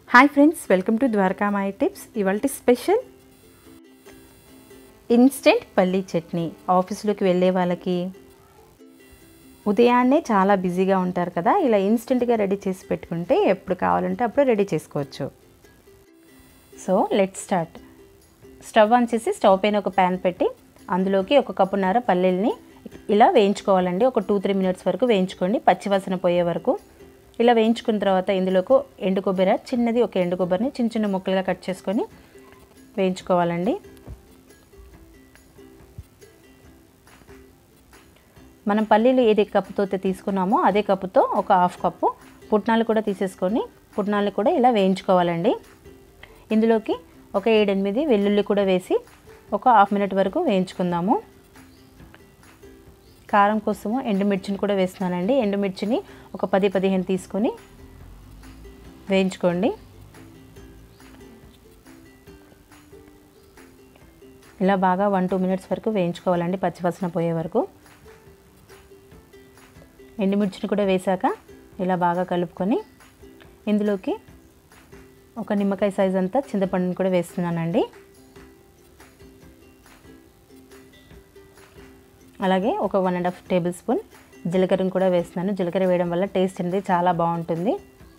hi friends welcome to Dwarakamayi tips ఇవాళ special instant పల్లీ చట్నీ ఆఫీసులోకి వెళ్ళే వాళ్ళకి ఉదయాన్నే చాలా బిజీగా ఉంటారు కదా ఇలా ఇన్స్టెంట్గా రెడీ చేసి పెట్టుకుంటే ఎప్పుడు కావాలంటే అప్పుడు రెడీ చేసుకోవచ్చు so let start stove on చేసి స్టవ్ పైన ఒక ప్యాన్ పెట్టి అందులోకి ఒక కప్పున్నర పల్లీల్ని ఇలా వేయించుకోవాలండి ఒక టూ త్రీ మినిట్స్ వరకు వేయించుకోండి పచ్చివాసన పోయే వరకు ఇలా వేయించుకున్న తర్వాత ఇందులోకి ఎండు కొబ్బరి చిన్నది ఒక ఎండు కొబ్బరిని చిన్న చిన్న ముక్కలుగా కట్ చేసుకొని వేయించుకోవాలండి మనం పల్లీలు ఏది కప్పుతో అయితే తీసుకున్నామో అదే కప్పుతో ఒక హాఫ్ కప్పు పుట్నాలు కూడా తీసేసుకొని పుట్నాలు కూడా ఇలా వేయించుకోవాలండి ఇందులోకి ఒక ఏడెనిమిది వెల్లుల్లి కూడా వేసి ఒక హాఫ్ మినిట్ వరకు వేయించుకుందాము కారం కోసము ఎండుమిర్చిని కూడా వేస్తున్నానండి ఎండుమిర్చిని ఒక పది పదిహేను తీసుకొని వేయించుకోండి ఇలా బాగా వన్ టూ మినిట్స్ వరకు వేయించుకోవాలండి పచ్చివాసన పోయే వరకు ఎండుమిర్చిని కూడా వేశాక ఇలా బాగా కలుపుకొని ఇందులోకి ఒక నిమ్మకాయ సైజ్ అంతా చింతపండుని కూడా వేస్తున్నానండి అలాగే ఒక one and half tablespoon జీలకర్రను కూడా వేస్తున్నాను జీలకర్ర వేయడం వల్ల టేస్ట్ అనేది చాలా బాగుంటుంది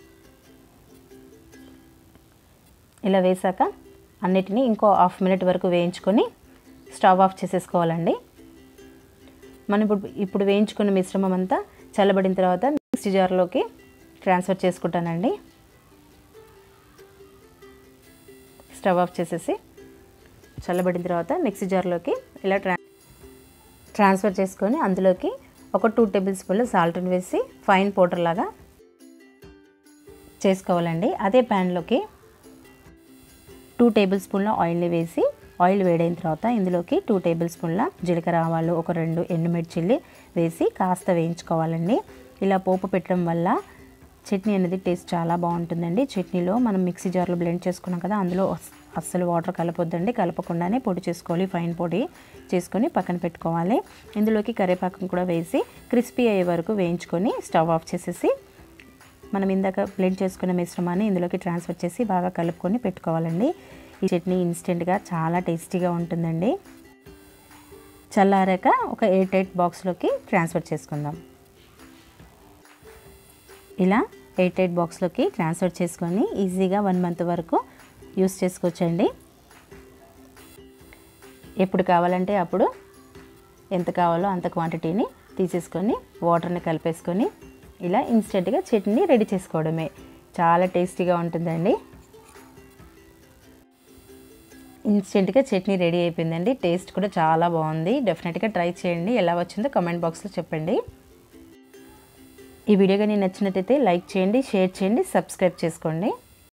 ఇలా వేసాక అన్నిటినీ ఇంకో హాఫ్ మినిట్ వరకు వేయించుకొని స్టవ్ ఆఫ్ చేసేసుకోవాలండి మనం ఇప్పుడు ఇప్పుడు వేయించుకున్న మిశ్రమం అంతా చల్లబడిన తర్వాత మిక్సీ జార్లోకి ట్రాన్స్ఫర్ చేసుకుంటానండి స్టవ్ ఆఫ్ చేసేసి చల్లబడిన తర్వాత మిక్సీ జార్లోకి ఇలా ట్రా ట్రాన్స్ఫర్ చేసుకొని అందులోకి ఒక టూ టేబుల్ స్పూన్లు సాల్ట్ని వేసి ఫైన్ పౌడర్ లాగా చేసుకోవాలండి అదే ప్యాన్లోకి టూ టేబుల్ స్పూన్ల ఆయిల్ని వేసి ఆయిల్ వేడైన తర్వాత ఇందులోకి టూ టేబుల్ స్పూన్ల జీలకర్ర ఆవాలు ఒక రెండు ఎండుమిర్చిల్లి వేసి కాస్త వేయించుకోవాలండి ఇలా పోపు పెట్టడం వల్ల చట్నీ అనేది టేస్ట్ చాలా బాగుంటుందండి చట్నీలో మనం మిక్సీ జార్లో బ్లెండ్ చేసుకున్నాం కదా అందులో అస్సలు వాటర్ కలపొద్దండి కలపకుండానే పొడి చేసుకోవాలి ఫైన్ పొడి చేసుకొని పక్కన పెట్టుకోవాలి ఇందులోకి కరివేపాకం కూడా వేసి క్రిస్పీ అయ్యే వరకు వేయించుకొని స్టవ్ ఆఫ్ చేసేసి మనం ఇందాక బ్లెండ్ చేసుకున్న మిశ్రమాన్ని ఇందులోకి ట్రాన్స్ఫర్ చేసి బాగా కలుపుకొని పెట్టుకోవాలండి ఈ చట్నీ ఇన్స్టెంట్గా చాలా టేస్టీగా ఉంటుందండి చల్లారాక ఒక ఎయిట్ ఎయిట్ బాక్స్లోకి ట్రాన్స్ఫర్ చేసుకుందాం ఇలా ఎయిట్ ఎయిట్ బాక్స్లోకి ట్రాన్స్ఫర్ చేసుకొని ఈజీగా వన్ మంత్ వరకు యూస్ చేసుకోవచ్చండి ఎప్పుడు కావాలంటే అప్పుడు ఎంత కావాలో అంత క్వాంటిటీని తీసేసుకొని వాటర్ని కలిపేసుకొని ఇలా ఇన్స్టెంట్గా చట్నీ రెడీ చేసుకోవడమే చాలా టేస్టీగా ఉంటుందండి ఇన్స్టెంట్గా చట్నీ రెడీ అయిపోయిందండి టేస్ట్ కూడా చాలా బాగుంది డెఫినెట్గా ట్రై చేయండి ఎలా వచ్చిందో కమెంట్ బాక్స్లో చెప్పండి ఈ వీడియో కానీ నచ్చినట్టయితే లైక్ చేయండి షేర్ చేయండి సబ్స్క్రైబ్ చేసుకోండి